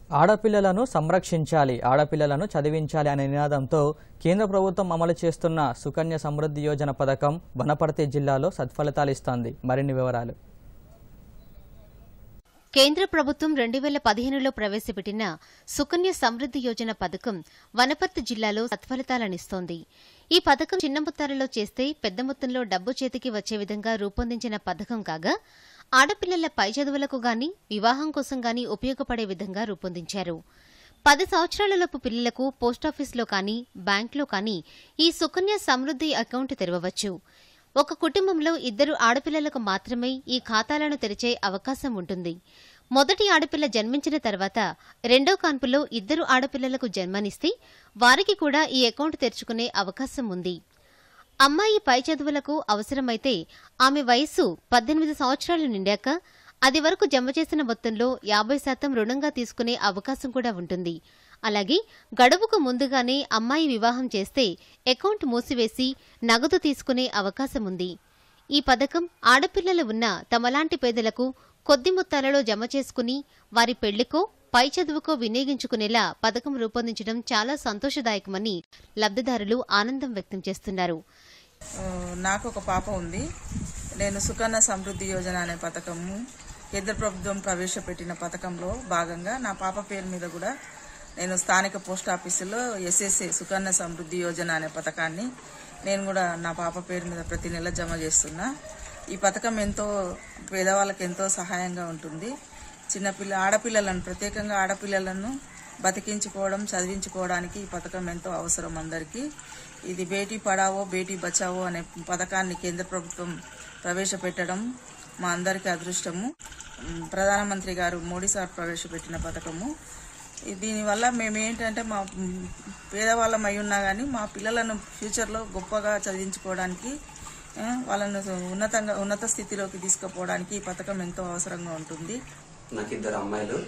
ఆడపిల్లలను సంరక్షించాలి ఆడపిల్లలను చదివించాలి అనే నినాదంతో కేంద్ర ప్రభుత్వం అమలు చేస్తున్న సుకన్య సమృద్ధి యోజన పథకం వనపర్తి జిల్లాలో సత్ఫలితాలిస్తోంది మరిన్ని వివరాలు కేంద్ర ప్రభుత్వం రెండు వేల పదిహేనులో ప్రవేశపెట్టిన సుకన్య సమృద్ధి యోజన పథకం వనపర్తి జిల్లాలో సత్ఫలితాలనిస్తోంది ఈ పథకం చిన్న మొత్తాలలో చేస్తే పెద్ద మొత్తంలో డబ్బు చేతికి వచ్చే విధంగా రూపొందించిన పథకం కాగా ఆడపిల్లల పై చదువులకు గాని వివాహం కోసం గాని ఉపయోగపడే విధంగా రూపొందించారు పది సంవత్సరాలలోపు పిల్లలకు పోస్టాఫీసులో కానీ బ్యాంకులో కానీ ఈ సుకన్య సమృద్ధి అకౌంట్ తెరవవచ్చు ఒక కుటుంబంలో ఇద్దరు ఆడపిల్లలకు మాత్రమే ఈ ఖాతాలను తెరిచే అవకాశం ఉంటుంది మొదటి ఆడపిల్ల జన్మించిన తర్వాత రెండో కాన్పులో ఇద్దరు ఆడపిల్లలకు జన్మనిస్తే వారికి కూడా ఈ అకౌంట్ తెరుచుకునే అవకాశం ఉంది అమ్మాయి పై చదువులకు అవసరమైతే ఆమె వయస్సు పద్దెనిమిది సంవత్సరాలు నిండాక అది వరకు జమ చేసిన మొత్తంలో యాభై శాతం రుణంగా తీసుకునే అవకాశం కూడా ఉంటుంది అలాగే గడువుకు ముందుగానే అమ్మాయి వివాహం చేస్తే అకౌంట్ మూసివేసి నగదు తీసుకునే అవకాశం ఉంది ఈ పథకం ఆడపిల్లలు ఉన్న తమలాంటి పేదలకు కొద్ది మొత్తాలలో జమ చేసుకుని వారి పెళ్లికో పై చదువుకో వినియోగించుకునేలా పథకం రూపొందించడం చాలా సంతోషదాయకమని లబ్ధిదారులు ఆనందం వ్యక్తం చేస్తున్నారు ఆ, నాకు ఒక పాప ఉంది నేను సుకన్య సమృద్ధి యోజన అనే పథకము కేంద్ర ప్రభుత్వం ప్రవేశపెట్టిన పథకంలో భాగంగా నా పాప పేరు మీద కూడా నేను స్థానిక పోస్ట్ ఆఫీసులో ఎస్ఎస్ఏ సుకన్య సమృద్ధి యోజన అనే పథకాన్ని నేను కూడా నా పాప పేరు మీద ప్రతి నెల జమ చేస్తున్నా ఈ పథకం ఎంతో పేదవాళ్ళకి ఎంతో సహాయంగా ఉంటుంది చిన్నపిల్ల ఆడపిల్లలను ప్రత్యేకంగా ఆడపిల్లలను బతికించుకోవడం చదివించుకోవడానికి ఈ పథకం ఎంతో అవసరం అందరికీ ఇది బేటీ పడావో బేటీ బచావో అనే పథకాన్ని కేంద్ర ప్రభుత్వం ప్రవేశపెట్టడం మా అందరికీ అదృష్టము ఉమ్, ప్రధానమంత్రి గారు మోడీ సార్ ప్రవేశపెట్టిన పథకము ఈ- దీనివల్ల మేము ఏంటంటే మా ఉమ్, పేదవాళ్ళం అయి ఉన్నా కానీ మా పిల్లలను ఫ్యూచర్లో గొప్పగా చదివించుకోవడానికి ఆ, వాళ్ళను ఉన్నతంగా ఉన్నత స్థితిలోకి తీసుకుపోవడానికి ఈ పథకం ఎంతో అవసరంగా ఉంటుంది నాకు ఇద్దరు అమ్మాయిలు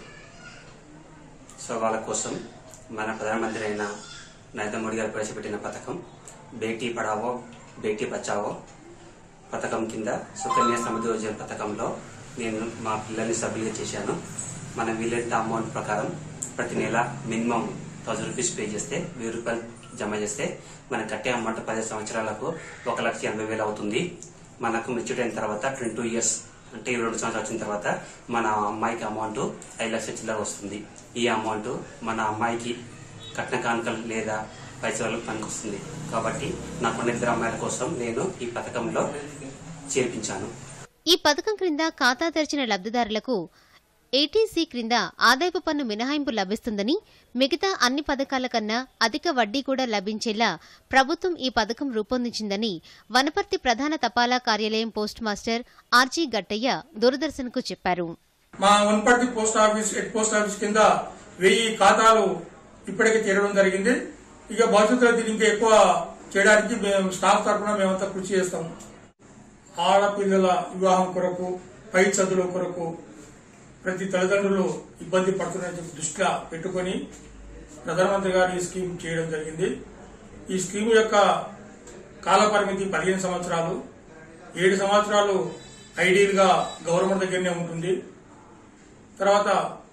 సో వాళ్ళ కోసం మన ప్రధానమంత్రి అయిన నరేంద్ర మోడీ గారు ప్రవేశపెట్టిన పథకం బేటీ పడావో బేటీ బచావో పథకం కింద సుకన్య సమృద్ధి యోజన పథకంలో నేను మా పిల్లల్ని సభ్యులుగా చేశాను మన వీలెంట్ అమౌంట్ ప్రకారం ప్రతి నెల మినిమం థౌసండ్ రూపీస్ పే చేస్తే వెయ్యి రూపాయలు జమ చేస్తే మనకు కట్టే అమౌంట్ పది సంవత్సరాలకు ఒక లక్ష ఎనభై వేలు అవుతుంది మనకు మెచ్యూర్ అయిన తర్వాత ట్వంటీ టూ ఇయర్స్ అంటే ఇరవై రెండు సంవత్సరాలు వచ్చిన తర్వాత మన అమ్మాయికి అమౌంట్ ఐదు లక్షల చిల్లర వస్తుంది ఈ అమౌంట్ మన అమ్మాయికి కట్న కానుకలు లేదా పైసలకు పనికొస్తుంది కాబట్టి నాకున్న ఇద్దరు అమ్మాయిల కోసం నేను ఈ పథకంలో చేర్పించాను ఈ పథకం క్రింద ఖాతా తెరిచిన లబ్ధిదారులకు ఏటీసీ క్రింద ఆదాయపు పన్ను మినహాయింపు లభిస్తుందని మిగతా అన్ని పథకాల కన్నా అధిక వడ్డీ కూడా లభించేలా ప్రభుత్వం ఈ పథకం రూపొందించిందని వనపర్తి ప్రధాన తపాలా కార్యాలయం పోస్ట్ మాస్టర్ ఆర్జీ గట్టయ్య దూరదర్శన్కు చెప్పారు మా Wanaparthy post office head post office కింద వెయ్యి ఖాతాలు ఇప్పటికే చేరడం జరిగింది ఇక భవిష్యత్తులో దీన్ని ఇంకా ఎక్కువ చేయడానికి మేము స్టాఫ్ తరఫున మేమంతా కృషి చేస్తాం ఆడపిల్లల వివాహం కొరకు పై చదువుల కొరకు ప్రతి తల్లిదండ్రులు ఇబ్బంది పడుతున్న దృష్టిలో పెట్టుకొని ప్రధానమంత్రి గారు ఈ స్కీమ్ చేయడం జరిగింది ఈ స్కీమ్ యొక్క కాల పరిమితి పదిహేను సంవత్సరాలు ఏడు సంవత్సరాలు ఐడియల్ గా గవర్నమెంట్ దగ్గరనే ఉంటుంది తర్వాత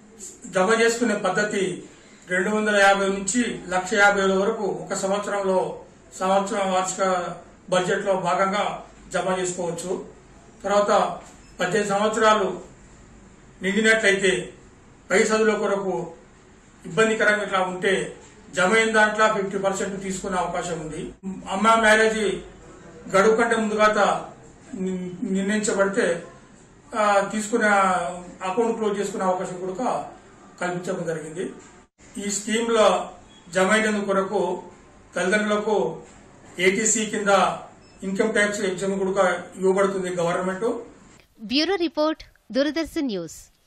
జమ చేసుకునే పద్ధతి రెండు వందల యాభై నుంచి లక్ష యాభై వేల వరకు ఒక సంవత్సరంలో సంవత్సరం వార్షిక బడ్జెట్ లో భాగంగా జమ చేసుకోవచ్చు తర్వాత పద్దెనిమిది సంవత్సరాలు నిండినట్లయితే పై చదువుల కొరకు ఇబ్బందికరంగా ఇట్లా ఉంటే జమ అయిన దాంట్లో ఫిఫ్టీ పర్సెంట్ తీసుకునే అవకాశం ఉంది అమ్మ మ్యారేజ్ గడువు కంటే ముందుగా ని- నిర్ణయించబడితే ఆ, తీసుకునే అకౌంట్ క్లోజ్ చేసుకునే అవకాశం కూడా కల్పించడం జరిగింది ఈ స్కీమ్ లో జమ అయినందు కొరకు తల్లిదండ్రులకు ఏటీసీ కింద ఇన్కమ్ ట్యాక్స్ ఎగ్జామ్ కూడా ఇవ్వబడుతుంది government bureau report Doordarshan news